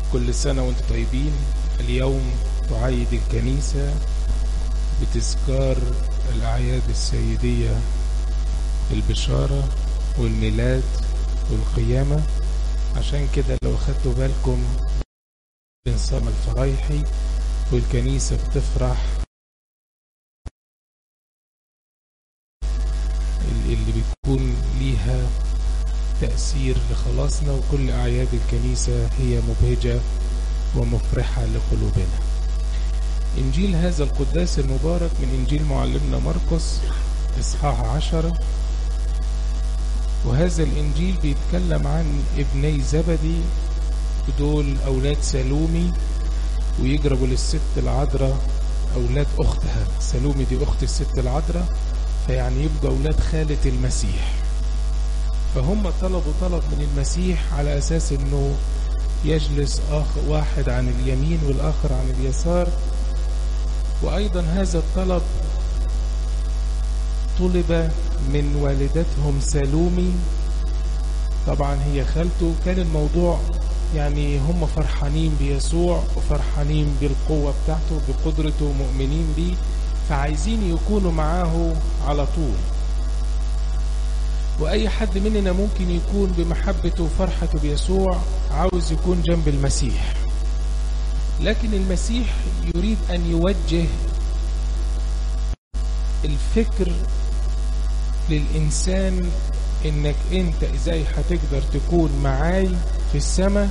كل سنة وانتم طيبين اليوم تعيد الكنيسة بتذكار الأعياد السيدية البشارة والميلاد والقيامة عشان كده لو خدتوا بالكم بنصام الفرايحي والكنيسة بتفرح اللي بيكون ليها تأثير لخلاصنا وكل أعياد الكنيسة هي مبهجة ومفرحة لقلوبنا إنجيل هذا القداس المبارك من إنجيل معلمنا مرقس إصحاح عشرة وهذا الإنجيل بيتكلم عن ابني زبدي دول أولاد سلومي ويجربوا للست العذراء أولاد أختها سلومي دي أخت الست العذراء فيعني يبقى أولاد خالة المسيح فهم طلبوا طلب من المسيح على أساس أنه يجلس آخر واحد عن اليمين والآخر عن اليسار وأيضا هذا الطلب طلب من والدتهم سلومي طبعا هي خالته كان الموضوع يعني هم فرحانين بيسوع وفرحانين بالقوة بتاعته بقدرته مؤمنين بيه فعايزين يكونوا معاه على طول وأي حد مننا ممكن يكون بمحبته وفرحته بيسوع عاوز يكون جنب المسيح لكن المسيح يريد أن يوجه الفكر للإنسان إنك أنت إزاي هتقدر تكون معاي في السماء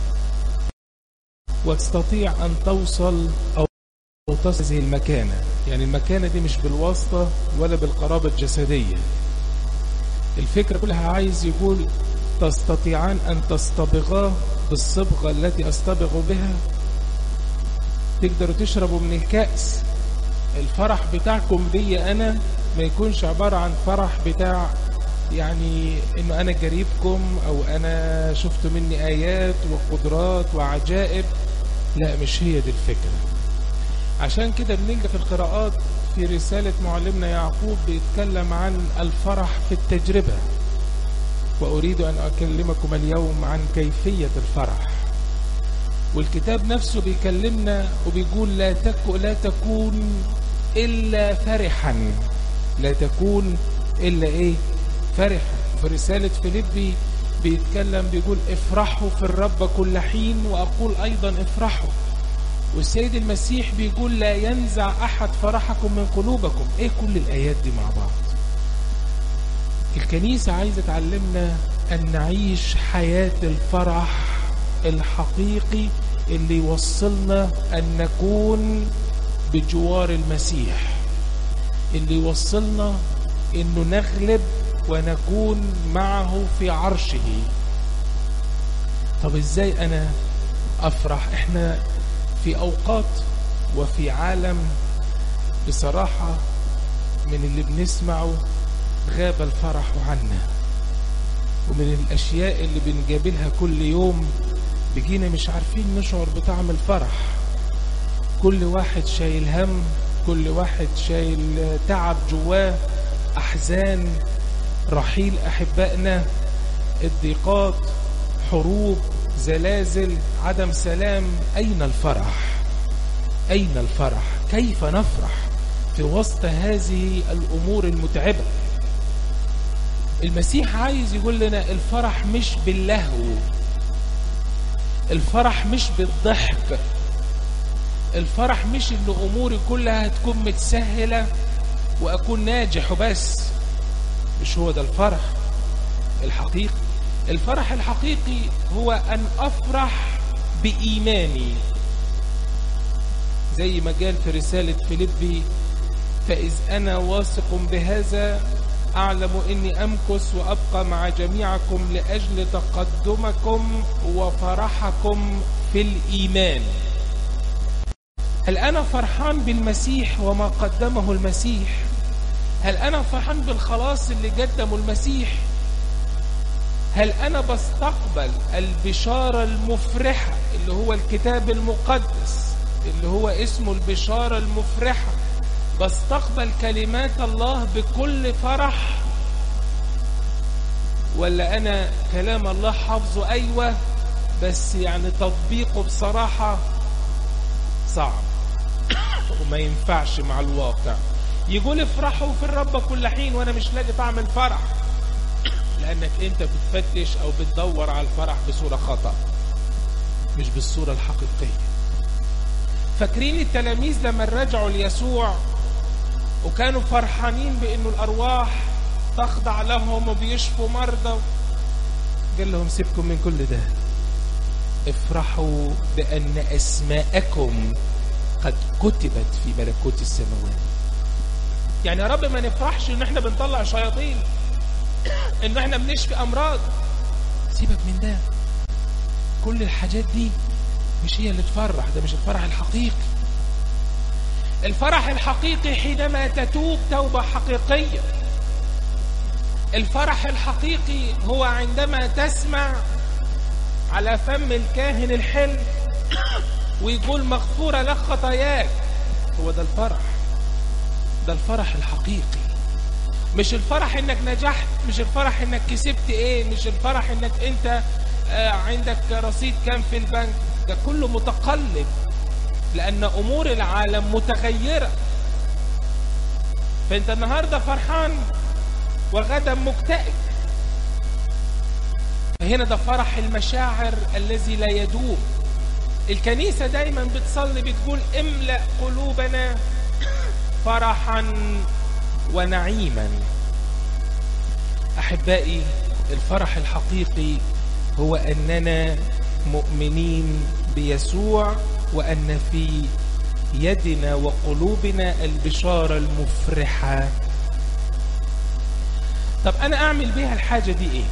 وتستطيع أن توصل أو تصل هذه المكانة يعني المكانة دي مش بالواسطة ولا بالقرابة الجسدية الفكرة كلها عايز يقول تستطيعان أن تصطبغاه بالصبغة التي أصطبغ بها تقدروا تشربوا من الكأس الفرح بتاعكم دي أنا ما يكونش عبارة عن فرح بتاع يعني انه انا قريبكم او انا شفت مني ايات وقدرات وعجائب لا مش هي دي الفكرة عشان كده بنلقى في القراءات في رسالة معلمنا يعقوب بيتكلم عن الفرح في التجربة وأريد أن أكلمكم اليوم عن كيفية الفرح والكتاب نفسه بيكلمنا وبيقول لا, تك لا تكون إلا فرحا لا تكون إلا إيه فرحا في رسالة فيليبي بيتكلم بيقول افرحوا في الرب كل حين وأقول أيضا افرحوا والسيد المسيح بيقول لا ينزع أحد فرحكم من قلوبكم إيه كل الآيات دي مع بعض الكنيسة عايزة تعلمنا أن نعيش حياة الفرح الحقيقي اللي يوصلنا أن نكون بجوار المسيح اللي يوصلنا أنه نغلب ونكون معه في عرشه طب ازاي انا افرح احنا في اوقات وفي عالم بصراحة من اللي بنسمعه غاب الفرح عنا ومن الاشياء اللي بنقابلها كل يوم بقينا مش عارفين نشعر بطعم الفرح كل واحد شايل هم كل واحد شايل تعب جواه احزان رحيل احبائنا الضيقات حروب زلازل عدم سلام اين الفرح اين الفرح كيف نفرح في وسط هذه الامور المتعبه المسيح عايز يقول لنا الفرح مش باللهو الفرح مش بالضحك الفرح مش ان اموري كلها هتكون متسهله واكون ناجح وبس مش هو ده الفرح الحقيقي الفرح الحقيقي هو أن أفرح بإيماني زي ما قال في رسالة فيليبي فإذ أنا واثق بهذا أعلم أني أمكث وأبقى مع جميعكم لأجل تقدمكم وفرحكم في الإيمان هل أنا فرحان بالمسيح وما قدمه المسيح هل أنا فرحان بالخلاص اللي قدمه المسيح هل أنا بستقبل البشارة المفرحة اللي هو الكتاب المقدس اللي هو اسمه البشارة المفرحة بستقبل كلمات الله بكل فرح ولا أنا كلام الله حافظه أيوة بس يعني تطبيقه بصراحة صعب وما ينفعش مع الواقع يقول افرحوا في الرب كل حين وانا مش لاقي طعم الفرح لانك انت بتفتش او بتدور على الفرح بصورة خطأ مش بالصورة الحقيقية فاكرين التلاميذ لما رجعوا ليسوع وكانوا فرحانين بانه الارواح تخضع لهم وبيشفوا مرضى قال لهم سيبكم من كل ده افرحوا بان اسماءكم قد كتبت في ملكوت السماوات يعني يا رب ما نفرحش ان احنا بنطلع شياطين ان احنا بنشفي امراض سيبك من ده كل الحاجات دي مش هي اللي تفرح ده مش الفرح الحقيقي الفرح الحقيقي حينما تتوب توبة حقيقية الفرح الحقيقي هو عندما تسمع على فم الكاهن الحلم ويقول مغفورة لك خطاياك هو ده الفرح ده الفرح الحقيقي مش الفرح انك نجحت مش الفرح انك كسبت ايه مش الفرح انك انت آه عندك رصيد كام في البنك ده كله متقلب لان امور العالم متغيرة فانت النهاردة فرحان وغدا مكتئب فهنا ده فرح المشاعر الذي لا يدوم الكنيسة دايما بتصلي بتقول املأ قلوبنا فرحا ونعيما احبائي الفرح الحقيقي هو اننا مؤمنين بيسوع وان في يدنا وقلوبنا البشاره المفرحه طب انا اعمل بيها الحاجه دي ايه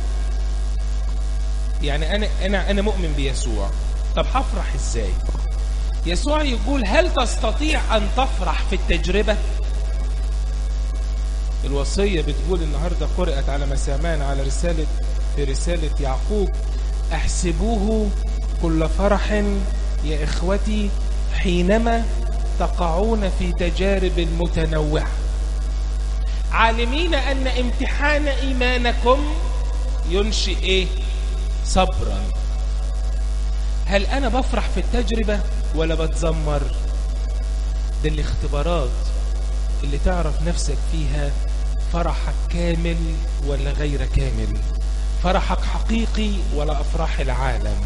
يعني انا انا انا مؤمن بيسوع طب هفرح ازاي يسوع يقول هل تستطيع ان تفرح في التجربه الوصية بتقول النهاردة قرأت على مسامان على رسالة في رسالة يعقوب احسبوه كل فرح يا إخوتي حينما تقعون في تجارب متنوعة عالمين أن امتحان إيمانكم ينشئ إيه؟ صبرا هل أنا بفرح في التجربة ولا بتذمر ده الاختبارات اللي تعرف نفسك فيها فرحك كامل ولا غير كامل فرحك حقيقي ولا أفراح العالم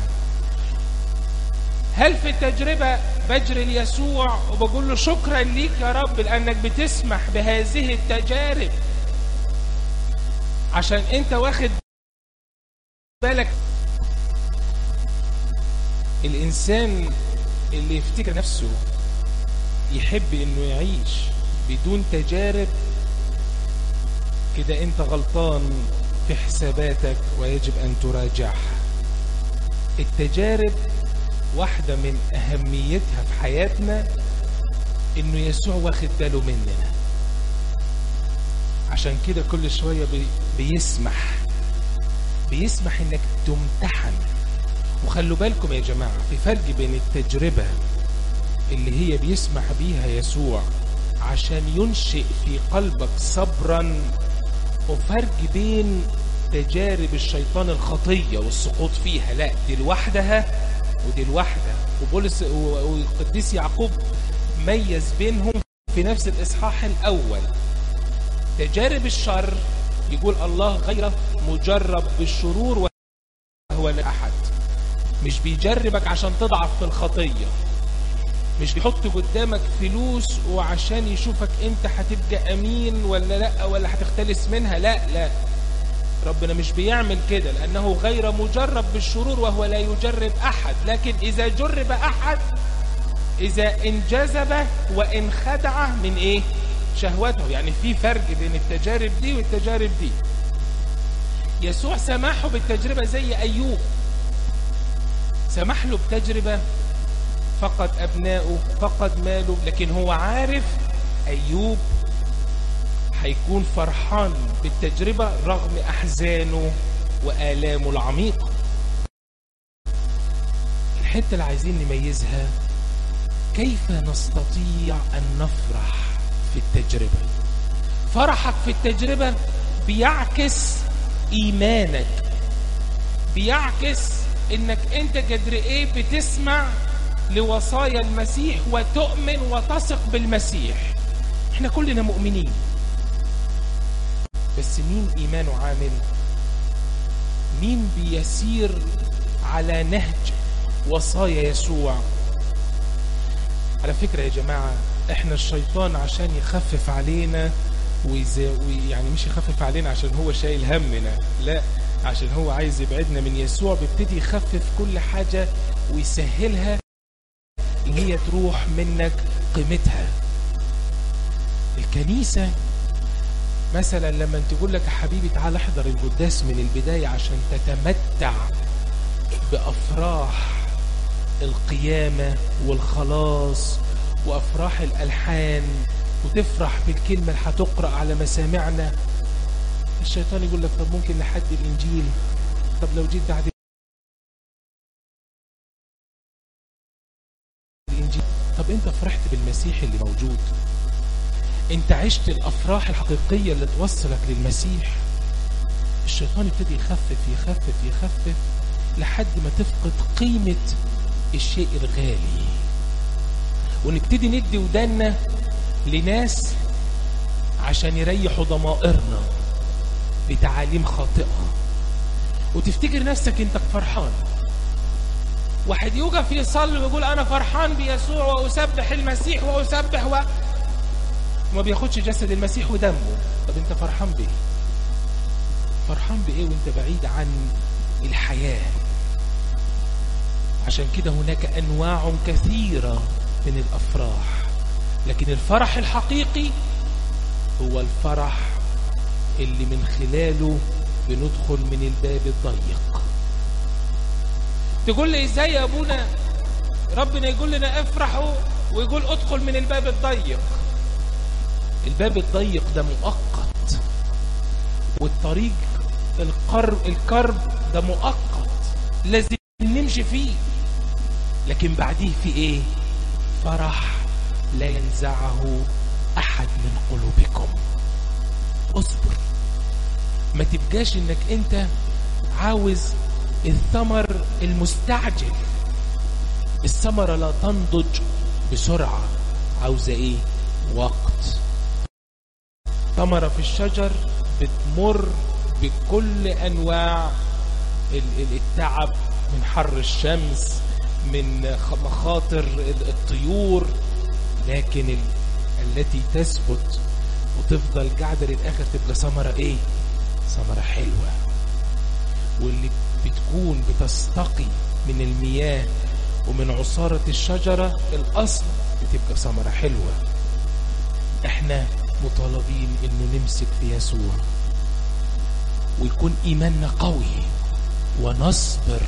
هل في التجربة بجري ليسوع وبقول له شكرا ليك يا رب لأنك بتسمح بهذه التجارب عشان انت واخد بالك الإنسان اللي يفتكر نفسه يحب انه يعيش بدون تجارب كده انت غلطان في حساباتك ويجب ان تراجعها التجارب واحدة من اهميتها في حياتنا انه يسوع واخد باله مننا عشان كده كل شوية بي بيسمح بيسمح انك تمتحن وخلوا بالكم يا جماعة في فرق بين التجربة اللي هي بيسمح بيها يسوع عشان ينشئ في قلبك صبرا وفرق بين تجارب الشيطان الخطية والسقوط فيها لا دي لوحدها ودي لوحدها وبولس والقديس يعقوب ميز بينهم في نفس الإصحاح الأول تجارب الشر يقول الله غير مجرب بالشرور وهو لأحد مش بيجربك عشان تضعف في الخطية مش بيحط قدامك فلوس وعشان يشوفك انت هتبقى امين ولا لا ولا هتختلس منها لا لا ربنا مش بيعمل كده لانه غير مجرب بالشرور وهو لا يجرب احد لكن اذا جرب احد اذا انجذب وان خدع من ايه شهوته يعني في فرق بين التجارب دي والتجارب دي يسوع سماحه بالتجربة زي ايوب سمح له بتجربة فقد أبنائه فقد ماله لكن هو عارف أيوب هيكون فرحان بالتجربة رغم أحزانه وآلامه العميقة الحتة اللي عايزين نميزها كيف نستطيع أن نفرح في التجربة فرحك في التجربة بيعكس إيمانك بيعكس انك انت قدر ايه بتسمع لوصايا المسيح وتؤمن وتثق بالمسيح احنا كلنا مؤمنين بس مين ايمانه عامل مين بيسير على نهج وصايا يسوع على فكرة يا جماعة احنا الشيطان عشان يخفف علينا ويعني مش يخفف علينا عشان هو شايل همنا لا عشان هو عايز يبعدنا من يسوع بيبتدي يخفف كل حاجة ويسهلها ان هي تروح منك قيمتها الكنيسة مثلا لما تقول لك يا حبيبي تعال احضر القداس من البداية عشان تتمتع بأفراح القيامة والخلاص وأفراح الألحان وتفرح بالكلمة اللي هتقرأ على مسامعنا الشيطان يقول لك طب ممكن نحدي الإنجيل طب لو جيت بعد الإنجيل طب أنت فرحت بالمسيح اللي موجود أنت عشت الأفراح الحقيقية اللي توصلك للمسيح الشيطان يبتدي يخفف يخفف يخفف لحد ما تفقد قيمة الشيء الغالي ونبتدي ندي ودانا لناس عشان يريحوا ضمائرنا بتعاليم خاطئة وتفتكر نفسك انت فرحان واحد يوقف يصلي ويقول انا فرحان بيسوع واسبح المسيح واسبح و... وما بياخدش جسد المسيح ودمه طب انت فرحان بايه فرحان بايه وانت بعيد عن الحياة عشان كده هناك انواع كثيرة من الافراح لكن الفرح الحقيقي هو الفرح اللي من خلاله بندخل من الباب الضيق تقول لي ازاي يا ابونا ربنا يقول لنا افرحوا ويقول ادخل من الباب الضيق الباب الضيق ده مؤقت والطريق القرب الكرب ده مؤقت لازم نمشي فيه لكن بعديه في ايه فرح لا ينزعه احد من قلوبكم اصبر ما تبقاش انك انت عاوز الثمر المستعجل الثمرة لا تنضج بسرعة عاوزة ايه وقت ثمرة في الشجر بتمر بكل انواع التعب من حر الشمس من مخاطر الطيور لكن ال... التي تثبت وتفضل قاعدة للآخر تبقى ثمرة ايه ثمرة حلوة واللي بتكون بتستقي من المياه ومن عصارة الشجرة الأصل بتبقى ثمرة حلوة احنا مطالبين انه نمسك في يسوع ويكون ايماننا قوي ونصبر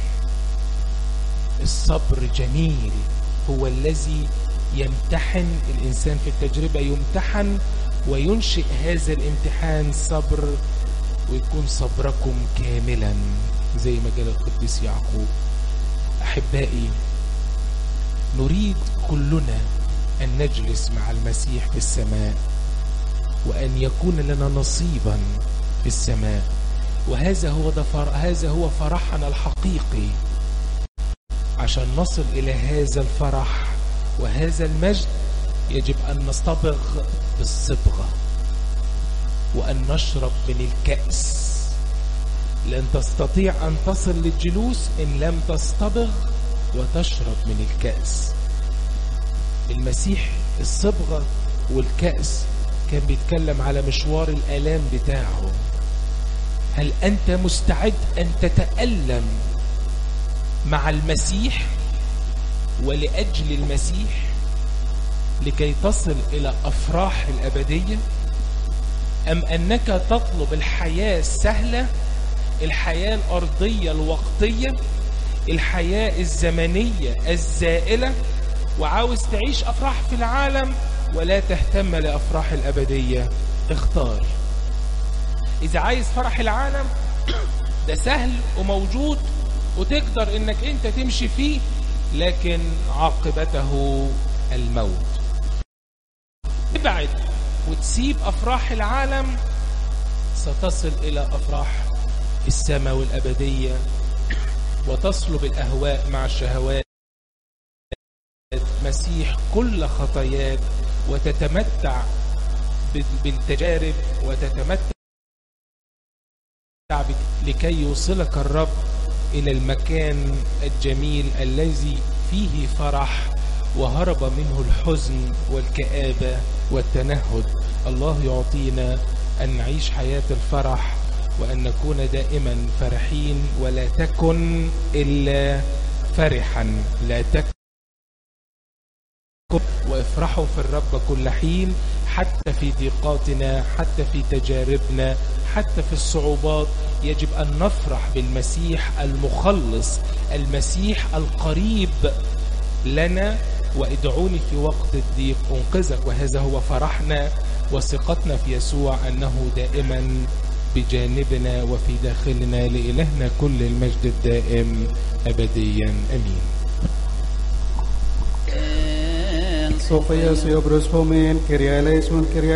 الصبر جميل هو الذي يمتحن الإنسان في التجربة يمتحن وينشئ هذا الامتحان صبر ويكون صبركم كاملا زي ما قال القديس يعقوب أحبائي نريد كلنا أن نجلس مع المسيح في السماء وأن يكون لنا نصيبا في السماء وهذا هو دفر هذا هو فرحنا الحقيقي عشان نصل إلى هذا الفرح وهذا المجد يجب أن نصطبغ بالصبغة وأن نشرب من الكأس لن تستطيع أن تصل للجلوس إن لم تصطبغ وتشرب من الكأس المسيح الصبغة والكأس كان بيتكلم على مشوار الآلام بتاعه هل أنت مستعد أن تتألم مع المسيح ولأجل المسيح لكي تصل إلى أفراح الأبدية أم أنك تطلب الحياة السهلة الحياة الأرضية الوقتية الحياة الزمنية الزائلة وعاوز تعيش أفراح في العالم ولا تهتم لأفراح الأبدية اختار إذا عايز فرح العالم ده سهل وموجود وتقدر انك انت تمشي فيه لكن عاقبته الموت ابعد وتسيب افراح العالم ستصل الى افراح السماء والابديه وتصلب الأهواء مع الشهوات مسيح كل خطاياك وتتمتع بالتجارب وتتمتع لكي يوصلك الرب إلى المكان الجميل الذي فيه فرح وهرب منه الحزن والكآبة والتنهد الله يعطينا أن نعيش حياة الفرح وأن نكون دائما فرحين ولا تكن إلا فرحا لا تكن وافرحوا في الرب كل حين حتى في ضيقاتنا حتى في تجاربنا حتى في الصعوبات يجب أن نفرح بالمسيح المخلص المسيح القريب لنا وادعوني في وقت الضيق أنقذك وهذا هو فرحنا وثقتنا في يسوع أنه دائما بجانبنا وفي داخلنا لإلهنا كل المجد الدائم أبديا أمين Sofia Sio Bruce Homin, Kyrie eleison, Kyrie